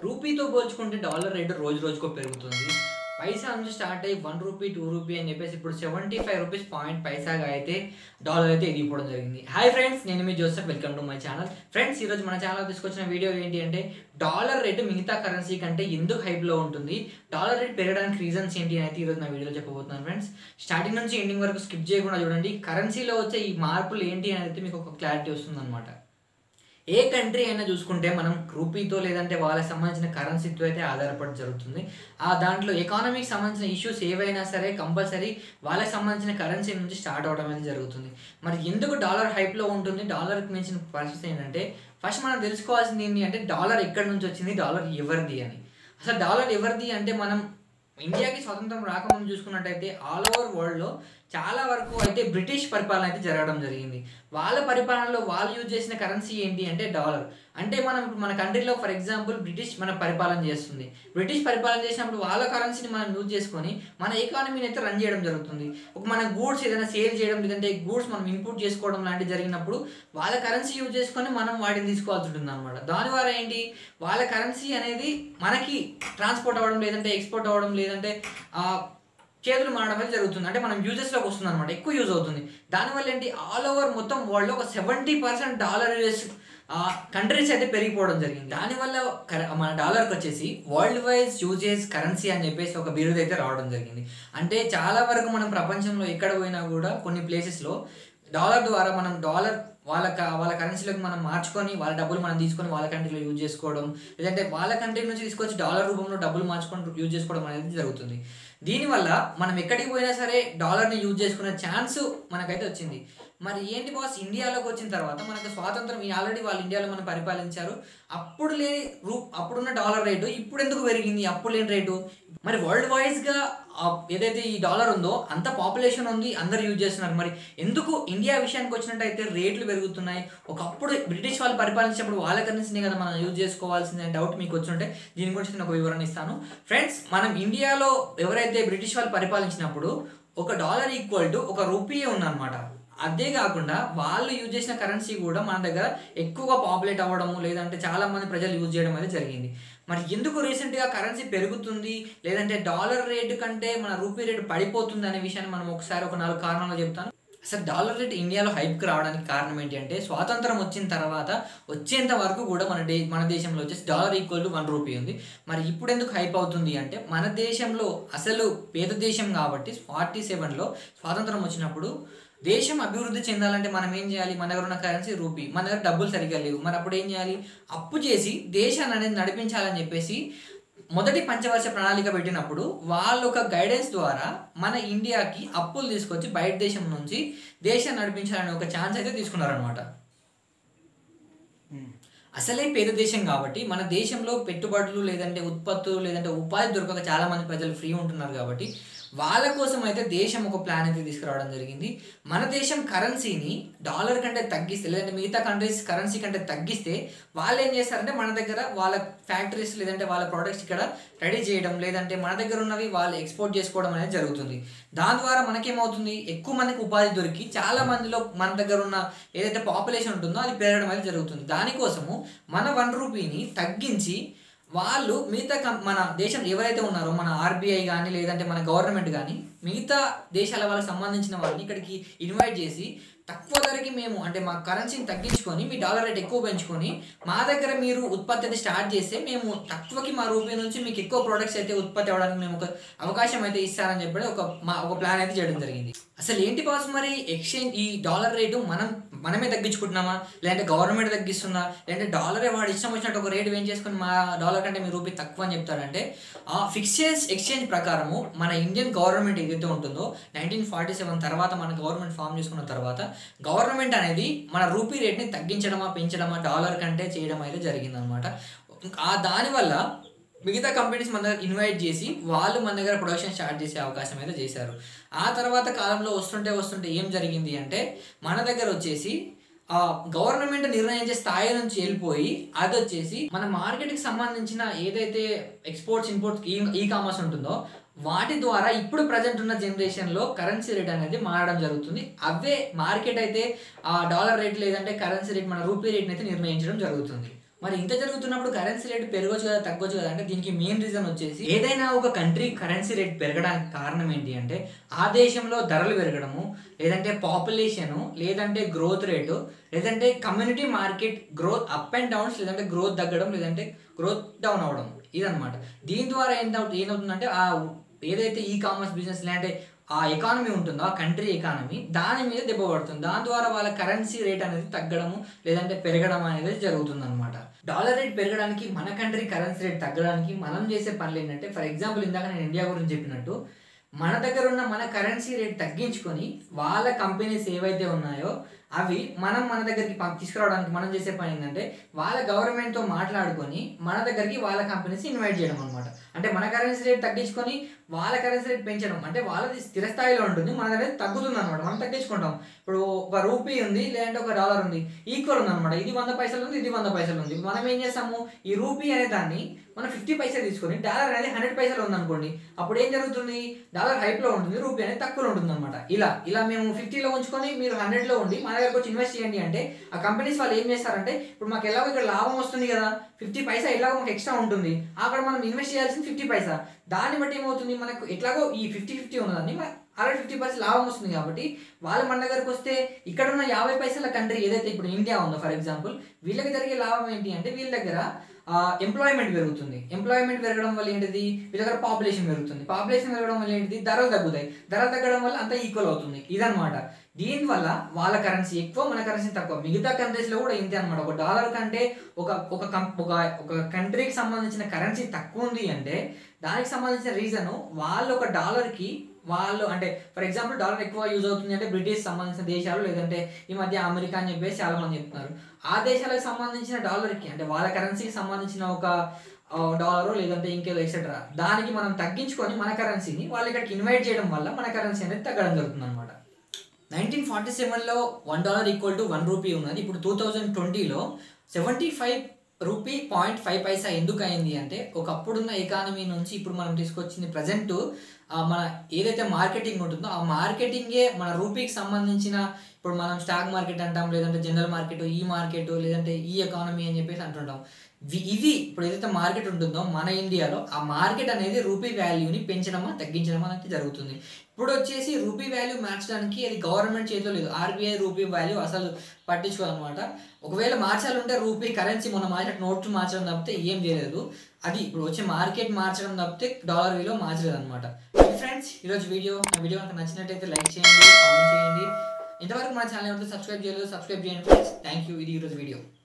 రూపీతో పోల్చుకుంటే dollar rate రోజు రోజుకో పెరుగుతుంది పైసా నుంచి స్టార్ట్ అయ్యి వన్ రూపీ టూ రూపీ అని చెప్పేసి ఇప్పుడు సెవెంటీ ఫైవ్ రూపీస్ పాయింట్ పైసాగా అయితే డాలర్ అయితే ఎదిగిపోవడం జరిగింది హాయ్ ఫ్రెండ్స్ నేను మీ Joseph welcome to my channel friends ఈరోజు మన ఛానల్ తీసుకొచ్చిన వీడియో ఏంటి అంటే డాలర్ రేటు మిగతా కరెన్సీ కంటే ఎందుకు హైప్లో ఉంటుంది డాలర్ రేట్ పెరగడానికి రీజన్స్ ఏంటి అని అయితే ఈరోజు నా వీడియోలో చెప్పబోతున్నాను ఫ్రెండ్స్ స్టార్టింగ్ నుంచి ఎండింగ్ వరకు స్కిప్ చేయకుండా చూడండి కరెన్సీలో వచ్చే ఈ మార్పులు ఏంటి అనేది అయితే మీకు ఒక క్లారిటీ వస్తుంది ఏ కంట్రీ అయినా చూసుకుంటే మనం రూపీతో లేదంటే వాళ్ళకి సంబంధించిన కరెన్సీతో అయితే ఆధారపడి జరుగుతుంది ఆ దాంట్లో ఎకానమీకి సంబంధించిన ఇష్యూస్ ఏవైనా సరే కంపల్సరీ వాళ్ళకి సంబంధించిన కరెన్సీ నుంచి స్టార్ట్ అవడం అనేది జరుగుతుంది మరి ఎందుకు డాలర్ హైప్లో ఉంటుంది డాలర్కి మించిన పరిస్థితి ఏంటంటే ఫస్ట్ మనం తెలుసుకోవాల్సింది ఏంటి అంటే డాలర్ ఎక్కడి నుంచి వచ్చింది డాలర్ ఎవరిది అని అసలు డాలర్ ఎవరిది అంటే మనం ఇండియాకి స్వతంత్రం రాకముందు చూసుకున్నట్టయితే ఆల్ ఓవర్ వరల్డ్లో చాలా వరకు అయితే బ్రిటిష్ పరిపాలన అయితే జరగడం జరిగింది వాళ్ళ పరిపాలనలో వాళ్ళు యూజ్ చేసిన కరెన్సీ ఏంటి అంటే డాలర్ అంటే మనం ఇప్పుడు మన కంట్రీలో ఫర్ ఎగ్జాంపుల్ బ్రిటిష్ మన పరిపాలన చేస్తుంది బ్రిటిష్ పరిపాలన చేసినప్పుడు వాళ్ళ కరెన్సీని మనం యూజ్ చేసుకొని మన ఎకానమీని అయితే రన్ చేయడం జరుగుతుంది ఒక మన గూడ్స్ ఏదైనా సేల్ చేయడం లేదంటే గూడ్స్ మనం ఇన్పుట్ చేసుకోవడం లాంటివి జరిగినప్పుడు వాళ్ళ కరెన్సీ యూజ్ చేసుకొని మనం వాటిని తీసుకోవాల్సి ఉంటుంది అనమాట దాని ద్వారా ఏంటి వాళ్ళ కరెన్సీ అనేది మనకి ట్రాన్స్పోర్ట్ అవ్వడం లేదంటే ఎక్స్పోర్ట్ అవ్వడం లేదంటే ఆ, చేతులు మారడం అనేది జరుగుతుంది అంటే మనం యూజెస్లోకి వస్తుంది అనమాట ఎక్కువ యూజ్ అవుతుంది దానివల్ల ఏంటి ఆల్ ఓవర్ మొత్తం వరల్డ్లో ఒక seventy percent dollar US countries అయితే పెరిగిపోవడం జరిగింది దానివల్ల కర- మన డాలర్కి వచ్చేసి వరల్డ్ వైజ్ యూజెస్ కరెన్సీ అని చెప్పేసి ఒక బిరుదు అయితే రావడం జరిగింది అంటే చాలా వరకు మనం ప్రపంచంలో ఎక్కడ పోయినా కూడా కొన్ని ప్లేసెస్లో డాలర్ ద్వారా మనం డాలర్ వాళ్ళ క- వాళ్ళ కరెన్సీలోకి మనం మార్చుకొని వాళ్ళ డబ్బులు మనం తీసుకొని వాళ్ళ కంట్రీలో యూజ్ చేసుకోవడం లేదంటే వాళ్ళ కంట్రీ నుంచి తీసుకొచ్చి డాలర్ రూపంలో డబ్బులు మార్చుకొని యూజ్ చేసుకోవడం అనేది జరుగుతుంది దీనివల్ల మనం ఎక్కడికి పోయినా సరే డాలర్ని యూజ్ చేసుకునే ఛాన్స్ మనకైతే వచ్చింది మరి ఏంటి బాస్ ఇండియాలోకి వచ్చిన తర్వాత మనకు స్వాతంత్రం ఆల్రెడీ వాళ్ళు ఇండియాలో మనం పరిపాలించారు అప్పుడు లేని రూ అప్పుడున్న డాలర్ రేటు ఇప్పుడు ఎందుకు పెరిగింది అప్పుడు లేని రేటు మరి వరల్డ్ వైజ్గా ఏదైతే ఈ డాలర్ ఉందో అంత పాపులేషన్ ఉంది అందరు యూజ్ చేస్తున్నారు మరి ఎందుకు ఇండియా విషయానికి వచ్చినట్టయితే రేట్లు పెరుగుతున్నాయి ఒకప్పుడు బ్రిటిష్ వాళ్ళు పరిపాలించినప్పుడు వాళ్ళ కరెన్సీని కదా మనం యూజ్ చేసుకోవాల్సిందే డౌట్ మీకు వచ్చుంటే దీని గురించి నేను ఒక వివరణ ఇస్తాను ఫ్రెండ్స్ మనం ఇండియాలో ఎవరైతే బ్రిటిష్ వాళ్ళు పరిపాలించినప్పుడు ఒక డాలర్ ఈక్వల్ టు ఒక రూపీయే ఉందన్నమాట అదే కాకుండా వాళ్ళు యూజ్ చేసిన కరెన్సీ కూడా మన దగ్గర ఎక్కువగా పాపులేట్ అవ్వడము లేదంటే చాలా మంది ప్రజలు యూజ్ చేయడం అనేది జరిగింది మరి ఎందుకు రీసెంట్గా కరెన్సీ పెరుగుతుంది లేదంటే డాలర్ రేటు కంటే మన రూపీ రేటు పడిపోతుంది అనే విషయాన్ని మనం ఒకసారి ఒక నాలుగు కారణాలు చెప్తాను అసలు డాలర్ రేట్ ఇండియాలో హైప్కి రావడానికి కారణం ఏంటి అంటే స్వాతంత్రం వచ్చిన తర్వాత వచ్చేంత వరకు కూడా మన డే మన దేశంలో వచ్చేసి dollar equal to one rupee ఉంది మరి ఇప్పుడు ఎందుకు హైప్ అవుతుంది అంటే మన దేశంలో అసలు పేద దేశం కాబట్టి ఫార్టీ సెవెన్లో స్వాతంత్రం వచ్చినప్పుడు దేశం అభివృద్ధి చెందాలంటే మనం ఏం చేయాలి మన దగ్గర ఉన్న కరెన్సీ రూపీ మన దగ్గర డబ్బులు సరిగ్గా లేవు మరి అప్పుడు ఏం చేయాలి అప్పు చేసి దేశాన్ని అనేది నడిపించాలని చెప్పేసి మొదటి పంచవర్ష ప్రణాళిక పెట్టినప్పుడు వాళ్ళు ఒక గైడెన్స్ ద్వారా మన ఇండియాకి అప్పులు తీసుకొచ్చి బయట దేశం నుంచి దేశాన్ని నడిపించాలనే ఒక ఛాన్స్ అయితే తీసుకున్నారనమాట అసలే పేద దేశం కాబట్టి మన దేశంలో పెట్టుబడులు లేదంటే ఉత్పత్తులు లేదంటే ఉపాధి దొరకక చాలా మంది ప్రజలు ఫ్రీ ఉంటున్నారు కాబట్టి వాళ్ళ కోసం అయితే దేశం ఒక ప్లాన్ అయితే తీసుకురావడం జరిగింది మన దేశం కరెన్సీని డాలర్ కంటే తగ్గిస్తే లేదంటే మిగతా కంట్రీస్ కరెన్సీ కంటే తగ్గిస్తే వాళ్ళు ఏం చేస్తారంటే మన దగ్గర వాళ్ళ ఫ్యాక్టరీస్ లేదంటే వాళ్ళ ప్రోడక్ట్స్ ఇక్కడ రెడీ చేయడం లేదంటే మన దగ్గర ఉన్నవి వాళ్ళు ఎక్స్పోర్ట్ చేసుకోవడం అనేది జరుగుతుంది దాని ద్వారా మనకేమవుతుంది ఎక్కువ మందికి ఉపాధి దొరికి చాలా మందిలో మన దగ్గర ఉన్న ఏదైతే పాపులేషన్ ఉంటుందో అది పెరగడం అనేది జరుగుతుంది దానికోసము మన వన్ రూపీని తగ్గించి వాళ్ళు మిగతా కం మన దేశం ఎవరైతే ఉన్నారో మన ఆర్బీఐ కానీ లేదంటే మన గవర్నమెంట్ కానీ మిగతా దేశాల వాళ్ళకి సంబంధించిన వాళ్ళని ఇక్కడికి ఇన్వైట్ చేసి తక్కువ ధరకి మేము అంటే మా కరెన్సీని తగ్గించుకొని మీ డాలర్ రేట్ ఎక్కువ పెంచుకొని మా దగ్గర మీరు ఉత్పత్తి అయితే స్టార్ట్ చేస్తే మేము తక్కువకి మా రూపీ నుంచి మీకు ఎక్కువ ప్రోడక్ట్స్ అయితే ఉత్పత్తి అవ్వడానికి మేము ఒక అవకాశం అయితే ఇస్తారని చెప్పి ఒక మా ఒక ప్లాన్ అయితే చేయడం జరిగింది అసలు ఏంటి బాస్ మరి ఎక్స్చేంజ్ ఈ డాలర్ రేటు మనం మనమే తగ్గించుకుంటున్నామా లేదంటే గవర్నమెంట్ తగ్గిస్తుందా లేదంటే డాలరే వాడు ఇష్టం వచ్చినట్టు ఒక రేటు ఏం చేసుకొని మా డాలర్ కంటే మీ రూపీ తక్కువ అని చెప్తాడంటే ఆ ఫిక్స్డ్ ఎక్స్చేంజ్ ప్రకారము మన ఇండియన్ గవర్నమెంట్ ఏదైతే ఉంటుందో నైన్టీన్ ఫార్టీ సెవెన్ తర్వాత మన గవర్నమెంట్ ఫామ్ చేసుకున్న తర్వాత గవర్నమెంట్ అనేది మన రూపీ రేట్ని తగ్గించడమా పెంచడమా డాలర్ కంటే చేయడం అయితే జరిగిందనమాట ఆ దానివల్ల మిగతా కంపెనీస్ మన దగ్గర ఇన్వైట్ చేసి వాళ్ళు మన దగ్గర ప్రొడక్షన్ స్టార్ట్ చేసే అవకాశం అయితే చేశారు ఆ తర్వాత కాలంలో వస్తుంటే వస్తుంటే ఏం జరిగింది అంటే మన దగ్గర వచ్చేసి ఆ గవర్నమెంట్ నిర్ణయించే స్థాయి నుంచి వెళ్ళిపోయి అది వచ్చేసి మన మార్కెట్కి సంబంధించిన ఏదైతే ఎక్స్పోర్ట్స్ ఇంపోర్ట్స్ ఈ కామర్స్ ఉంటుందో వాటి ద్వారా ఇప్పుడు ప్రజెంట్ ఉన్న జనరేషన్లో కరెన్సీ రేట్ అనేది మారడం జరుగుతుంది అవే మార్కెట్ అయితే ఆ డాలర్ రేట్ లేదంటే కరెన్సీ రేట్ మన రూపీ రేట్ని అయితే నిర్ణయించడం జరుగుతుంది మరి ఇంత జరుగుతున్నప్పుడు కరెన్సీ రేట్ పెరగచ్చు కదా తగ్గొచ్చు కదా అంటే దీనికి మెయిన్ రీజన్ వచ్చేసి ఏదైనా ఒక కంట్రీ కరెన్సీ రేట్ పెరగడానికి కారణం ఏంటి అంటే ఆ దేశంలో ధరలు పెరగడము లేదంటే పాపులేషను లేదంటే గ్రోత్ రేటు లేదంటే community market growth up and downs లేదంటే గ్రోత్ తగ్గడం లేదంటే గ్రోత్ డౌన్ అవ్వడం ఇదనమాట దీని ద్వారా ఏంట ఏమవుతుందంటే ఆ ఏదైతే ఈ కామర్స్ బిజినెస్ లేదంటే ఆ ఎకానమీ ఉంటుందో ఆ కంట్రీ ఎకానమీ దాని మీద దెబ్బ పడుతుంది దాని ద్వారా వాళ్ళ కరెన్సీ రేట్ అనేది తగ్గడము లేదంటే పెరగడం అనేది జరుగుతుంది అనమాట డాలర్ రేట్ పెరగడానికి మన కంట్రీ కరెన్సీ రేట్ తగ్గడానికి మనం చేసే పనులు ఏంటంటే ఫర్ ఎగ్జాంపుల్ ఇందాక నేను ఇండియా గురించి చెప్పినట్టు మన దగ్గర ఉన్న మన కరెన్సీ రేట్ తగ్గించుకొని వాళ్ళ కంపెనీస్ ఏవైతే ఉన్నాయో అవి మనం మన దగ్గరికి పంప్ తీసుకురావడానికి మనం చేసే పని ఏంటంటే వాళ్ళ గవర్నమెంట్తో మాట్లాడుకొని మన దగ్గరికి వాళ్ళ కంపెనీస్ ఇన్వైట్ చేయడం అనమాట అంటే మన కరెన్సీ రేట్ తగ్గించుకొని వాళ్ళ కరెన్సీ రేట్ పెంచడం అంటే వాళ్ళది స్థిర స్థాయిలో ఉంటుంది మన దగ్గర తగ్గుతుంది అనమాట మనం తగ్గించుకుంటాం ఇప్పుడు ఒక రూపీ ఉంది లేదంటే ఒక డాలర్ ఉంది ఈక్వల్ ఉంది అనమాట ఇది వంద పైసలు ఉంది ఇది వంద పైసలు ఉంది మనం ఏం చేస్తాము ఈ రూపీ అనే దాన్ని మనం ఫిఫ్టీ పైసలు తీసుకొని డాలర్ అనేది హండ్రెడ్ పైసలు ఉంది అనుకోండి అప్పుడు ఏం జరుగుతుంది డాలర్ హైప్లో ఉంటుంది రూపీ అనేది తక్కువలో ఉంటుంది అనమాట ఇలా ఇలా మేము ఫిఫ్టీలో ఉంచుకొని మీరు హండ్రెడ్లో ఉండి మన దగ్గరకు వచ్చి ఇన్వెస్ట్ చేయండి అంటే ఆ కంపెనీస్ వాళ్ళు ఏం చేస్తారంటే ఇప్పుడు మాకు ఎలాగో ఇక్కడ లాభం వస్తుంది కదా ఫిఫ్టీ పైసా ఎలాగో మాకు ఎక్స్ట్రా ఉంటుంది అక్కడ మనం ఇన్వెస్ట్ చేయాల్సింది ఫిఫ్టీ పైసా దాన్ని బట్టి ఏమవుతుంది మనకు ఎట్లాగో ఈ ఫిఫ్టీ ఫిఫ్టీ ఉన్నదాన్ని అరవై ఫిఫ్టీ పర్సెంట్ లాభం వస్తుంది కాబట్టి వాళ్ళు మన దగ్గరకు వస్తే ఇక్కడ ఉన్న యాభై పైసల కంట్రీ ఏదైతే ఇప్పుడు ఇండియా ఉందో ఫర్ ఎగ్జాంపుల్ వీళ్ళకి జరిగే లాభం ఏంటి అంటే వీళ్ళ దగ్గర ఎంప్లాయ్మెంట్ పెరుగుతుంది ఎంప్లాయ్మెంట్ పెరగడం వల్ల ఏంటిది వీళ్ళ దగ్గర పాపులేషన్ పెరుగుతుంది పాపులేషన్ పెరగడం వల్ల ఏంటిది ధరలు తగ్గుతాయి ధరలు తగ్గడం వల్ల అంతా ఈక్వల్ అవుతుంది ఇదనమాట దీనివల్ల వాళ్ళ కరెన్సీ ఎక్కువ మన కరెన్సీ తక్కువ మిగతా కంట్రీస్లో కూడా ఇంతే అనమాట ఒక డాలర్ కంటే ఒక ఒక కం ఒక ఒక కంట్రీకి సంబంధించిన కరెన్సీ తక్కువ ఉంది అంటే దానికి సంబంధించిన రీజన్ వాళ్ళు ఒక డాలర్కి వాళ్ళు అంటే ఫర్ ఎగ్జాంపుల్ డాలర్ ఎక్కువ యూజ్ అవుతుంది అంటే బ్రిటిష్ సంబంధించిన దేశాలు లేదంటే ఈ మధ్య అమెరికా అని చెప్పేసి చాలా మంది చెప్తున్నారు ఆ దేశాలకు సంబంధించిన డాలర్కి అంటే వాళ్ళ కరెన్సీకి సంబంధించిన ఒక డాలర్ లేదంటే ఇంకేదో ఎక్సెట్రా దానికి మనం తగ్గించుకొని మన కరెన్సీని వాళ్ళు ఇక్కడికి ఇన్వైట్ చేయడం వల్ల మన కరెన్సీ అనేది తగ్గడం జరుగుతుంది అనమాట నైన్టీన్ ఫార్టీ సెవెన్లో one dollar equal to one rupee ఉన్నది ఇప్పుడు టూ థౌజండ్ ట్వంటీలో seventy five rupee point five paisa ఎందుకు అయింది అంటే ఒకప్పుడున్న ఎకానమీ నుంచి ఇప్పుడు మనం తీసుకొచ్చింది ప్రజెంట్ మన ఏదైతే మార్కెటింగ్ ఉంటుందో ఆ మార్కెటింగే మన రూపీకి సంబంధించిన ఇప్పుడు మనం స్టాక్ మార్కెట్ అంటాం లేదంటే జనరల్ మార్కెట్ ఈ మార్కెట్ లేదంటే ఈ ఎకానమీ అని చెప్పేసి అంటుంటాం ఇవి ఇప్పుడు ఏదైతే మార్కెట్ ఉంటుందో మన ఇండియాలో ఆ మార్కెట్ అనేది రూపీ వాల్యూని పెంచడమా తగ్గించడమా అనేది జరుగుతుంది ఇప్పుడు వచ్చేసి రూపీ వాల్యూ మార్చడానికి అది గవర్నమెంట్ చేతిలో లేదు ఆర్బీఐ రూపీ వాల్యూ అసలు పట్టించుకోవాలన్నమాట ఒకవేళ మార్చాలంటే రూపీ కరెన్సీ మొన్న మార్కెట్ నోట్స్ మార్చడం తప్పితే ఏం చేయలేదు అది ఇప్పుడు వచ్చే మార్కెట్ మార్చడం తప్పితే డాలర్ విలో మార్చలేదు అనమాట ఫ్రెండ్స్ ఈరోజు వీడియో నా వీడియో కనుక నచ్చినట్టయితే లైక్ చేయండి కామెంట్ చేయండి ఇంతవరకు మన ఛానల్ ఎవరితో సబ్స్క్రైబ్ చేయలేదు సబ్స్క్రైబ్ చేయండి ఫ్రెండ్స్ థ్యాంక్ యూ ఇది ఈరోజు వీడియో